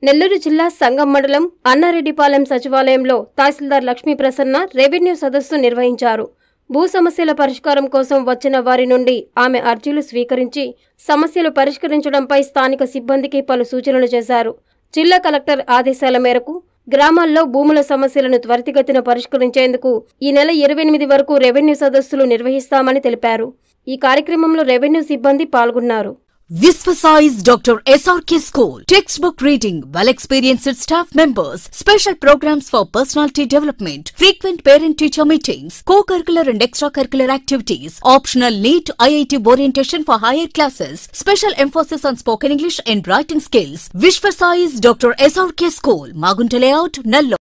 నెల్లూరు జిల్లా సంగం మండలం అన్నారెడ్డిపాలెం సచివాలయంలో తహసీల్దార్ లక్ష్మీ ప్రసన్న రెవెన్యూ సదస్సు నిర్వహించారు భూ సమస్యల పరిష్కారం కోసం వచ్చిన వారి నుండి ఆమె అర్జీలు స్వీకరించి సమస్యలు పరిష్కరించడంపై స్థానిక సిబ్బందికి పలు సూచనలు చేశారు జిల్లా కలెక్టర్ ఆదేశాల మేరకు గ్రామాల్లో భూముల సమస్యలను త్వరితగతిన పరిష్కరించేందుకు ఈ నెల ఇరవై ఎనిమిది వరకు రెవెన్యూ సదస్సులు నిర్వహిస్తామని తెలిపారు ఈ కార్యక్రమంలో రెవెన్యూ సిబ్బంది పాల్గొన్నారు Visvasize Dr. SRK School. Textbook reading, well experienced staff members, special programs for personality development, frequent parent teacher meetings, co curricular and extracurricular activities, optional NEET IIT orientation for higher classes, special emphasis on spoken English and writing skills. Visvasize Dr. SRK School, Magunta Layout, Nallo.